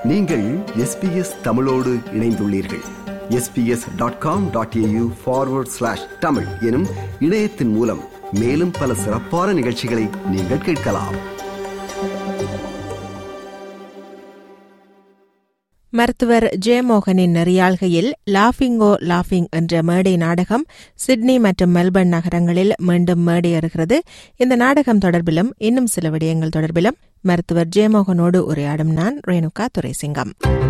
நீங்கள் எஸ்பிஎஸ் தமிழோடு இணைந்துள்ளீர்கள் SBS dot com dot AU forward slash Tamil எனும் இணையத்தின் மூலம் மேலும் பல சிறப்பான நிகழ்ச்சிகளை நீங்கள் கேட்கலாம் மருத்துவர் ஜெயமோகனின் நெறியாள்கையில் லாஃபிங்கோ லாஃபிங் என்ற மேடை நாடகம் சிட்னி மற்றும் மெல்பர்ன் நகரங்களில் மீண்டும் மேடையேறுகிறது இந்த நாடகம் தொடர்பிலும் இன்னும் சில விடயங்கள் தொடர்பிலும் மருத்துவர் ஜெயமோகனோடு உரையாடும் நான் ரேணுகா துரைசிங்கம்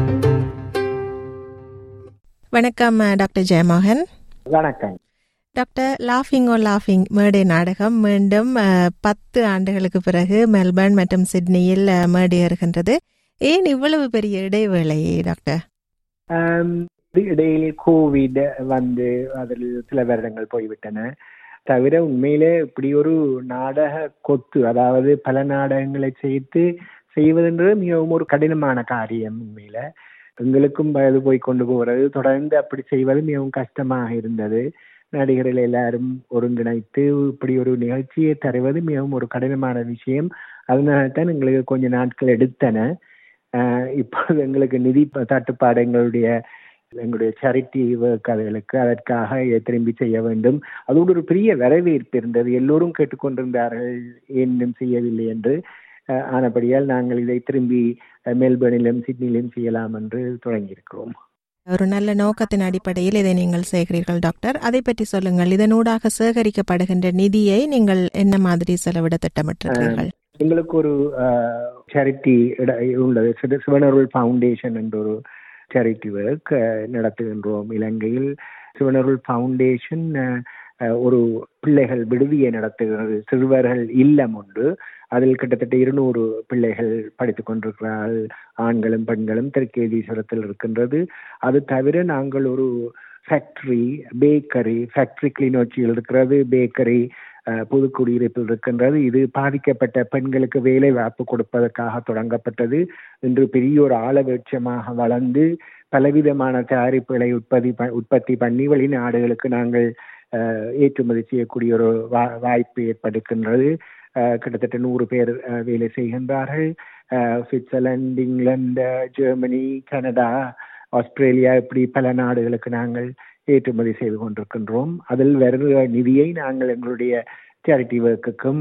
வணக்கம் டாக்டர் ஜெயமோகன் வணக்கம் டாக்டர் லாஃபிங்கோ லாஃபிங் மேடை நாடகம் மீண்டும் அஹ், பத்து ஆண்டுகளுக்கு பிறகு மெல்பர்ன் மற்றும் சிட்னியில் அஹ், மேடையேறுகின்றது ஏன் இவ்வளவு பெரிய இடைவேளை டாக்டர் ஆம், இது இடையில் கோவிட் வந்து அதில் சில வருடங்கள் போய்விட்டன தவிர உண்மையிலே இப்படி ஒரு நாடக கொத்து அதாவது பல நாடகங்களை சேர்த்து செய்வதென்றது மிகவும் ஒரு கடினமான காரியம் உண்மையில எங்களுக்கும் வயது போய் கொண்டு போகிறது தொடர்ந்து அப்படி செய்வது மிகவும் கஷ்டமாக இருந்தது நடிகர்கள் எல்லாரும் ஒருங்கிணைத்து இப்படி ஒரு நிகழ்ச்சியை தருவது மிகவும் ஒரு கடினமான விஷயம் அதனால தான் எங்களுக்கு கொஞ்ச நாட்கள் எடுத்தன ஆஹ் இப்பொழுது எங்களுக்கு நிதி ப- தட்டுப்பாடு எங்களுடைய எங்களுடைய சேரிட்டி ஒர்க் அதுகளுக்கு அதற்காக இதை திரும்பி செய்ய வேண்டும் அதோடு ஒரு பெரிய வரவேற்பு இருந்தது எல்லோரும் கேட்டுக்கொண்டிருந்தார்கள் இன்னும் செய்யவில்லை என்று ஆஹ் ஆனபடியால் நாங்கள் இதை திரும்பி அஹ், மெல்பர்னிலும் சிட்னிலும் செய்யலாம் என்று தொடங்கியிருக்கிறோம் ஒரு நல்ல நோக்கத்தின் அடிப்படையில் இதை நீங்கள் செய்கிறீர்கள் டாக்டர் அதை பற்றி சொல்லுங்கள் இதனூடாக சேகரிக்கப்படுகின்ற நிதியை நீங்கள் என்ன மாதிரி செலவிட திட்டமிட்டிருக்கிறீர்கள் எங்களுக்கு ஒரு சேரிட்டி உள்ளது சிவ- சிவனருள் ஃபவுண்டேஷன் என்ற ஒரு சேரிட்டி ஒர்க் நடத்துகின்றோம் இலங்கையில் சிவனருள் ஃபவுண்டேஷன் அஹ், அஹ், ஒரு பிள்ளைகள் விடுதியை நடத்துகிறது சிறுவர்கள் இல்லம் உண்டு அதில் கிட்டத்தட்ட இருநூறு பிள்ளைகள் படித்துக் கொண்டிருக்கிறார்கள் ஆண்களும் பெண்களும் திருக்கேதீஸ்வரத்தில் இருக்கின்றது அது தவிர நாங்கள் ஒரு ஃபேக்டரி பேக்கரி ஃபேக்டரி கிளிநொச்சியில் இருக்கிறது பேக்கரி அஹ், புதுக்குடியிருப்பில் இருக்கின்றது இது பாதிக்கப்பட்ட பெண்களுக்கு வேலை வாய்ப்பு கொடுப்பதற்காக தொடங்கப்பட்டது இன்று பெரிய ஒரு ஆழவட்சமாக வளர்ந்து பலவிதமான தயாரிப்புகளை உற்பத்தி ப- உற்பத்தி பண்ணி வெளிநாடுகளுக்கு நாங்கள் அஹ், ஏற்றுமதி செய்யக்கூடிய ஒரு வா- வாய்ப்பு ஏற்படுகின்றது அஹ், கிட்டத்தட்ட நூறு பேர் அஹ், வேலை செய்கின்றார்கள் அஹ், Switzerland England Germany Canada Australia இப்படி பல நாடுகளுக்கு நாங்கள் ஏற்றுமதி செய்து கொண்டிருக்கின்றோம் அதில் வருகிற நிதியை நாங்கள் எங்களுடைய சேரிட்டி ஒர்க்குக்கும்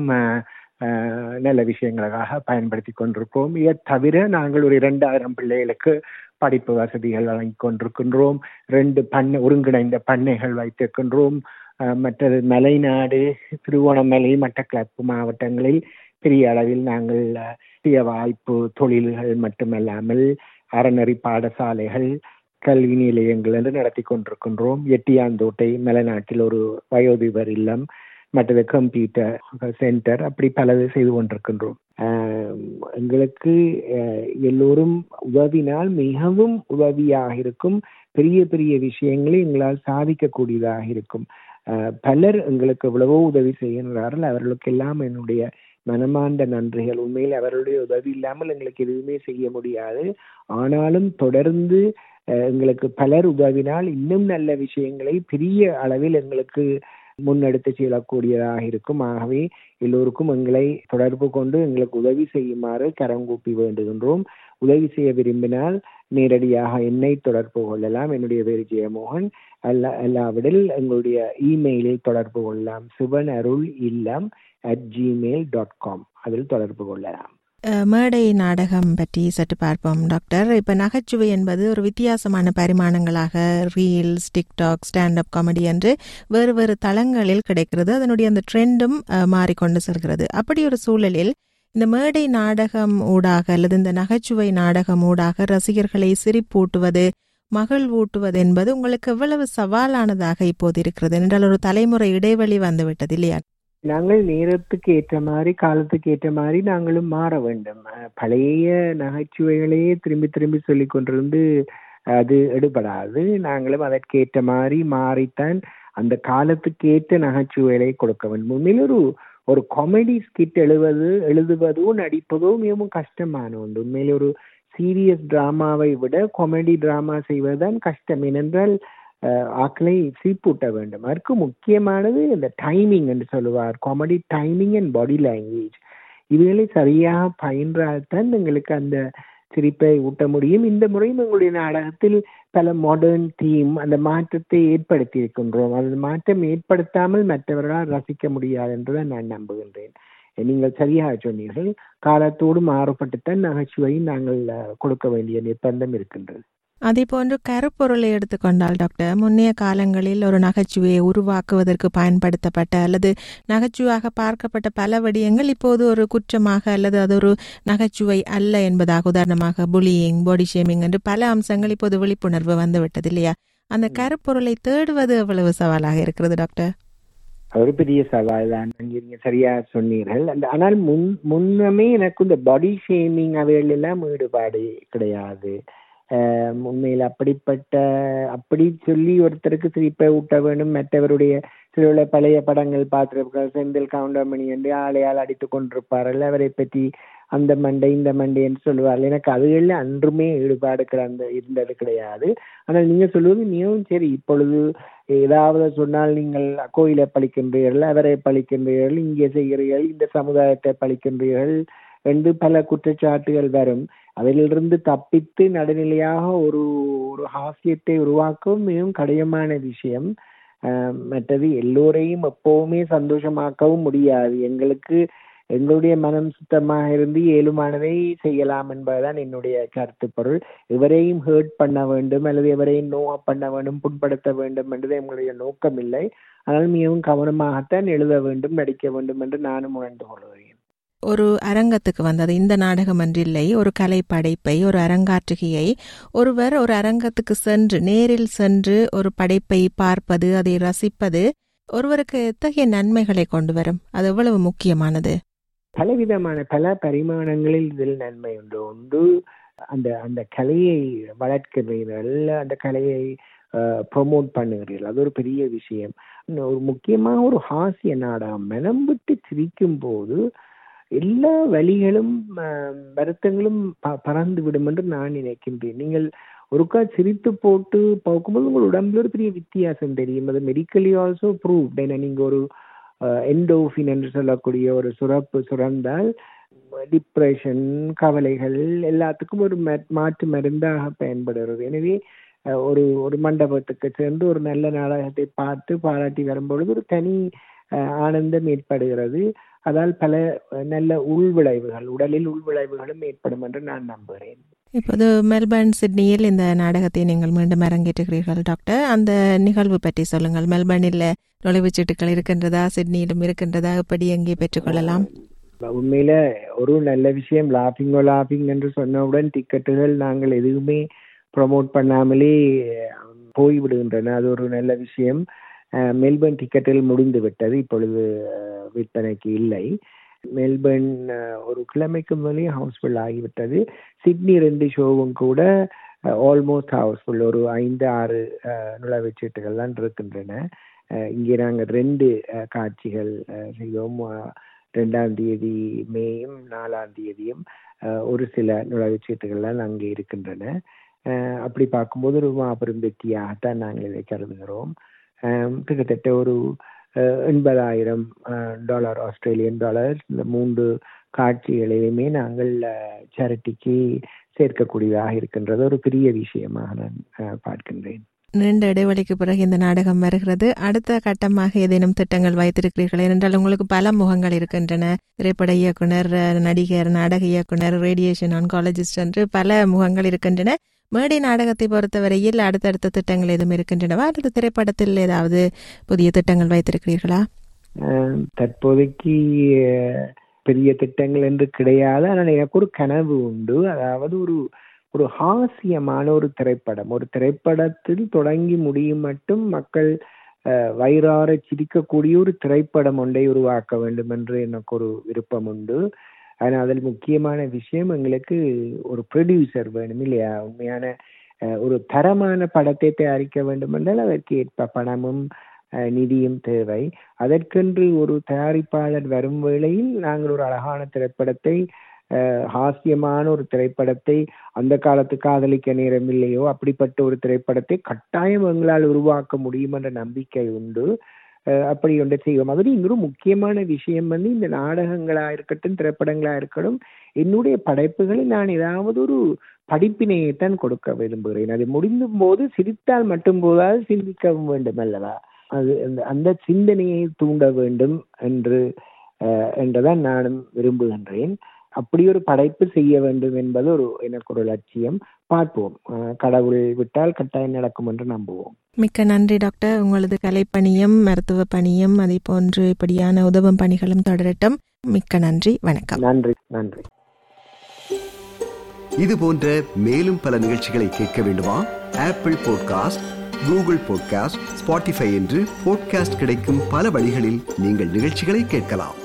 நல்ல விஷயங்களுக்காக பயன்படுத்தி கொண்டிருக்கிறோம் இதை தவிர நாங்கள் ஒரு இரண்டாயிரம் பிள்ளைகளுக்கு படிப்பு வசதிகள் வழங்கி கொண்டிருக்கின்றோம் ரெண்டு பண்ணை ஒருங்கிணைந்த பண்ணைகள் வைத்திருக்கின்றோம் அஹ், மற்றது மலைநாடு திருவோணமலை மட்டக்களப்பு மாவட்டங்களில் பெரிய அளவில் நாங்கள் அஹ், சுய வாய்ப்பு தொழில்கள் மட்டுமல்லாமல் அறநெறி பாடசாலைகள் கல்வி நிலையங்கள் என்று நடத்தி கொண்டிருக்கின்றோம் எட்டியாந்தோட்டை மலைநாட்டில் ஒரு வயோதிபர் இல்லம் மற்றது கம்ப்யூட்டர் சென்டர் அப்படி பலது செய்து கொண்டிருக்கின்றோம் ஆம், எங்களுக்கு அஹ், எல்லோரும் உதவினால் மிகவும் உதவியாக இருக்கும் பெரிய பெரிய விஷயங்களை எங்களால் சாதிக்கக்கூடியதாக இருக்கும் அஹ், பலர் எங்களுக்கு எவ்வளவோ உதவி செய்கின்றார்கள் அவர்களுக்கெல்லாம் என்னுடைய மனமார்ந்த நன்றிகள் உண்மையில் அவர்களுடைய உதவி இல்லாமல் எங்களுக்கு எதுவுமே செய்ய முடியாது ஆனாலும் தொடர்ந்து அஹ், எங்களுக்கு பலர் உதவினால் இன்னும் நல்ல விஷயங்களை பெரிய அளவில் எங்களுக்கு முன்னெடுத்து செல்லக்கூடியதாக இருக்கும் ஆகவே எல்லோருக்கும் எங்களை தொடர்பு கொண்டு எங்களுக்கு உதவி செய்யுமாறு கரங்கூப்பி வேண்டுகின்றோம் உதவி செய்ய விரும்பினால் நேரடியாக என்னை தொடர்பு கொள்ளலாம் என்னுடைய பேர் ஜெயமோகன் அல்ல அல்லாவிடில் எங்களுடைய இமெயிலில் தொடர்பு கொள்ளலாம் சிவன் அருள் இல்லம் அட் ஜிமெயில் டாட் காம் அதில் தொடர்பு கொள்ளலாம் அஹ், மேடை நாடகம் பற்றி சற்று பார்ப்போம் டாக்டர் இப்ப நகைச்சுவை என்பது ஒரு வித்தியாசமான பரிமாணங்களாக reels TikTok stand up comedy என்று வேறு வேறு தளங்களில் கிடைக்கிறது அதனுடைய அந்த ட்ரெண்டும் அஹ், மாறிக்கொண்டு செல்கிறது அப்படி ஒரு சூழலில் இந்த மேடை நாடகம் ஊடாக அல்லது இந்த நகைச்சுவை நாடகம் ஊடாக ரசிகர்களை சிரிப்பூட்டுவது மகிழ்வூட்டுவது என்பது உங்களுக்கு எவ்வளவு சவாலானதாக இப்போது இருக்கிறது என்றால் ஒரு தலைமுறை இடைவெளி வந்துவிட்டது இல்லையா நாங்கள் நேரத்துக்கு ஏற்ற மாதிரி காலத்துக்கு ஏற்ற மாதிரி நாங்களும் மாற வேண்டும் அஹ் பழைய நகைச்சுவைகளையே திரும்பி திரும்பி சொல்லி கொண்டிருந்து அது எடுபடாது நாங்களும் அதற்கேற்ற மாதிரி மாறித்தான் அந்த காலத்துக்கு ஏற்ற நகைச்சுவைகளை கொடுக்க வேண்டும் உண்மையில் ஒரு ஒரு காமெடி ஸ்கிட் எழுவது எழுதுவதோ நடிப்பதோ மிகவும் கஷ்டமான ஒன்று உண்மையில் ஒரு சீரியஸ் டிராமாவை விட காமெடி டிராமா செய்வதுதான் கஷ்டம் ஏனென்றால் அஹ், ஆக்களை சீப்பூட்ட வேண்டும் அதற்கு முக்கியமானது இந்த டைமிங் என்று சொல்லுவார் comedy timing and body language இதுகளை சரியாக பயின்றால்தான் எங்களுக்கு அந்த சிரிப்பை ஊட்ட முடியும் இந்த முறையும் எங்களுடைய நாடகத்தில் பல மாடர்ன் தீம் அந்த மாற்றத்தை ஏற்படுத்தி இருக்கின்றோம் அந்த மாற்றம் ஏற்படுத்தாமல் மற்றவர்களால் ரசிக்க முடியாது என்றுதான் நான் நம்புகின்றேன் நீங்கள் சரியாக சொன்னீர்கள் காலத்தோடு மாறுபட்டுத்தான் நகைச்சுவையை நாங்கள் கொடுக்க வேண்டிய நிர்பந்தம் இருக்கின்றது அதே போன்று கருப்பொருளை எடுத்துக்கொண்டால் டாக்டர் முன்னைய காலங்களில் ஒரு நகைச்சுவையை உருவாக்குவதற்கு பயன்படுத்தப்பட்ட அல்லது நகைச்சுவாக பார்க்கப்பட்ட பல விடயங்கள் இப்போது ஒரு குற்றமாக அல்லது அது ஒரு நகைச்சுவை அல்ல என்பதாக உதாரணமாக புலியிங் பாடி ஷேமிங் என்று பல அம்சங்கள் இப்போது விழிப்புணர்வு வந்துவிட்டது இல்லையா அந்த கருப்பொருளை தேடுவது எவ்வளவு சவாலாக இருக்கிறது டாக்டர் ஒரு பெரிய சவால் தான் நீங்க சரியா சொன்னீர்கள் அந்த ஆனால் முன் முன்னமே எனக்கு இந்த பாடி ஷேமிங் அவைகள் எல்லாம் ஈடுபாடு கிடையாது உண்மையில் அப்படிப்பட்ட அப்படி சொல்லி ஒருத்தருக்கு சிரிப்பை ஊட்ட வேண்டும் மற்றவருடைய சில பழைய படங்கள் பார்த்திருப்பார்கள் செந்தில் கவுண்டமணி என்று ஆளையால் அடித்து கொண்டிருப்பார்கள் அவரை பற்றி அந்த மண்டை இந்த மண்டை என்று சொல்லுவார்கள் எனக்கு அதுகளில் அன்றுமே ஈடுபாடு கிடந்த இருந்தது கிடையாது ஆனால் நீங்க சொல்லுவது மிகவும் சரி இப்பொழுது ஏதாவது சொன்னால் நீங்கள் கோயிலை பழிக்கின்றீர்கள் அவரை பழிக்கின்றீர்கள் இங்கே செய்கிறீர்கள் இந்த சமுதாயத்தை பழிக்கின்றீர்கள் என்று பல குற்றச்சாட்டுகள் வரும் அதிலிருந்து தப்பித்து நடுநிலையாக ஒரு ஒரு ஹாஸ்யத்தை உருவாக்கவும் மிகவும் கடினமான விஷயம் மற்றது எல்லோரையும் எப்பவுமே சந்தோஷமாக்கவும் முடியாது எங்களுக்கு எங்களுடைய மனம் சுத்தமாக இருந்து இயலுமானதை செய்யலாம் என்பதுதான் என்னுடைய கருத்து பொருள் இவரையும் ஹேர்ட் பண்ண வேண்டும் அல்லது எவரையும் நோவ பண்ண வேண்டும் புண்படுத்த வேண்டும் என்றது எங்களுடைய நோக்கம் இல்லை ஆனால் மிகவும் கவனமாகத்தான் எழுத வேண்டும் நடிக்க வேண்டும் என்று நானும் உணர்ந்து கொள்கிறேன் ஒரு அரங்கத்துக்கு வந்தது இந்த நாடகம் அன்றில்லை ஒரு கலை படைப்பை ஒரு அரங்காற்றுகையை ஒருவர் ஒரு அரங்கத்துக்கு சென்று நேரில் சென்று ஒரு படைப்பை பார்ப்பது அதை ரசிப்பது ஒருவருக்கு எத்தகைய நன்மைகளை கொண்டு வரும் அது எவ்வளவு முக்கியமானது பலவிதமான பல பரிமாணங்களில் இதில் நன்மை உண்டு ஒன்று அந்த அந்த கலையை வளர்க்கிறீர்கள் அந்த கலையை ப்ரொமோட் பண்ணுகிறீர்கள் அது ஒரு பெரிய விஷயம் ஒரு முக்கியமாக ஒரு ஹாஸ்ய நாடகம் மனம் விட்டு சிரிக்கும் போது எல்லா வழிகளும் வருத்தங்களும் பறந்து விடும் என்று நான் நினைக்கின்றேன் நீங்கள் ஒருக்கா சிரித்து போட்டு பார்க்கும்போது உங்கள் உடம்புல ஒரு பெரிய வித்தியாசம் தெரியும் அது மெடிக்கலி ஆல்சோ ப்ரூவ் ஏன்னா நீங்க ஒரு எண்டோஃபின் என்று சொல்லக்கூடிய ஒரு சுரப்பு சுரந்தால் டிப்ரெஷன் கவலைகள் எல்லாத்துக்கும் ஒரு மாற்று மருந்தாக பயன்படுகிறது எனவே ஒரு ஒரு மண்டபத்துக்கு சென்று ஒரு நல்ல நாடகத்தை பார்த்து பாராட்டி வரும்பொழுது ஒரு தனி ஆனந்தம் ஏற்படுகிறது அதால் பல நல்ல உள்விளைவுகள் உடலில் உள்விளைவுகளும் ஏற்படும் என்று நான் நம்புகிறேன் இப்போது மெல்பர்ன் சிட்னியில் இந்த நாடகத்தை நீங்கள் மீண்டும் அரங்கேற்றுகிறீர்கள் டாக்டர் அந்த நிகழ்வு பற்றி சொல்லுங்கள் மெல்பர்னில் நுழைவுச்சீட்டுகள் இருக்கின்றதா சிட்னியிலும் இருக்கின்றதா எப்படி எங்கே பெற்றுக்கொள்ளலாம் உண்மையில ஒரு நல்ல விஷயம் லாஃபிங்கோ லாஃபிங் என்று சொன்னவுடன் டிக்கெட்டுகள் நாங்கள் எதுவுமே ப்ரொமோட் பண்ணாமலே போய்விடுகின்றன அது ஒரு நல்ல விஷயம் மெல்பர்ன் டிக்கெட்டில் முடிந்து விட்டது இப்பொழுது விற்பனைக்கு இல்லை மெல்பர்ன் ஒரு கிழமைக்கு முதலே ஹவுஸ்ஃபுல் ஆகிவிட்டது சிட்னி ரெண்டு ஷோவும் கூட ஆல்மோஸ்ட் ஹவுஸ்ஃபுல் ஒரு ஐந்து ஆறு நுழைவுச்சீட்டுகள் தான் இருக்கின்றன இங்கே நாங்கள் ரெண்டு காட்சிகள் செய்தோம் ரெண்டாம் தேதி மேயும் நாலாம் தேதியும் ஒரு சில நுழைவுச்சீட்டுகள்லாம் அங்கே இருக்கின்றன அப்படி பார்க்கும்போது ஒரு மாபெரும் வெற்றியாகத்தான் நாங்கள் இதை கருதுகிறோம் கிட்டத்தட்ட ஒரு எண்பதாயிரம் டாலர் ஆஸ்திரேலியன் டாலர் இந்த மூன்று காட்சிகளையுமே நாங்கள் சேரிட்டிக்கு சேர்க்கக்கூடியதாக இருக்கின்றது ஒரு பெரிய விஷயமாக நான் பார்க்கின்றேன் நீண்ட இடைவெளிக்கு பிறகு இந்த நாடகம் வருகிறது அடுத்த கட்டமாக ஏதேனும் திட்டங்கள் வைத்திருக்கிறீர்கள் ஏனென்றால் உங்களுக்கு பல முகங்கள் இருக்கின்றன திரைப்பட இயக்குனர் நடிகர் நாடக இயக்குனர் ரேடியேஷன் ஆன்காலஜிஸ்ட் என்று பல முகங்கள் இருக்கின்றன மேடை நாடகத்தை பொறுத்தவரையில் அடுத்தடுத்த திட்டங்கள் எதுவும் இருக்கின்றனவா அல்லது திரைப்படத்தில் ஏதாவது புதிய திட்டங்கள் வைத்திருக்கிறீர்களா தற்போதைக்கு பெரிய திட்டங்கள் என்று கிடையாது ஆனால் எனக்கு ஒரு கனவு உண்டு அதாவது ஒரு ஒரு ஹாஸ்யமான ஒரு திரைப்படம் ஒரு திரைப்படத்தில் தொடங்கி முடியும் மட்டும் மக்கள் வயிறார சிரிக்கக்கூடிய ஒரு திரைப்படம் ஒன்றை உருவாக்க வேண்டும் என்று எனக்கு ஒரு விருப்பம் உண்டு ஆனால் அதில் முக்கியமான விஷயம் எங்களுக்கு ஒரு ப்ரொடியூசர் வேணும் இல்லையா உண்மையான ஒரு தரமான படத்தை தயாரிக்க வேண்டும் என்றால் அதற்கு ஏற்ப பணமும் நிதியும் தேவை அதற்கென்று ஒரு தயாரிப்பாளர் வரும் வேளையில் நாங்கள் ஒரு அழகான திரைப்படத்தை ஹாஸ்யமான ஒரு திரைப்படத்தை அந்த காலத்து காதலிக்க நேரம் இல்லையோ அப்படிப்பட்ட ஒரு திரைப்படத்தை கட்டாயம் எங்களால் உருவாக்க முடியும் என்ற நம்பிக்கை உண்டு அப்படி ஒன்றை செய்வோம் அது இன்னொரு முக்கியமான விஷயம் வந்து இந்த நாடகங்களா இருக்கட்டும் திரைப்படங்களா இருக்கட்டும் என்னுடைய படைப்புகளில் நான் ஏதாவது ஒரு படிப்பினையைத்தான் கொடுக்க விரும்புகிறேன் அது முடிந்தும் போது சிரித்தால் மட்டும் போதாது சிந்திக்கவும் வேண்டும் அல்லவா அது அந்த- அந்த சிந்தனையை தூண்ட வேண்டும் என்று அஹ், என்றுதான் நானும் விரும்புகின்றேன் அப்படி ஒரு படைப்பு செய்ய வேண்டும் என்பது ஒரு எனக்கு ஒரு லட்சியம் பார்ப்போம் அஹ், கடவுள் விட்டால் கட்டாயம் நடக்கும் என்று நம்புவோம் மிக்க நன்றி டாக்டர் உங்களது கலைப்பணியும் மருத்துவ பணியும் அதே போன்று இப்படியான உதவும் பணிகளும் தொடரட்டும் மிக்க நன்றி வணக்கம் நன்றி நன்றி இது போன்ற மேலும் பல நிகழ்ச்சிகளை கேட்க வேண்டுமா Apple podcast Google podcast Spotify என்று பாட்காஸ்ட் கிடைக்கும் பல வழிகளில் நீங்கள் நிகழ்ச்சிகளை கேட்கலாம்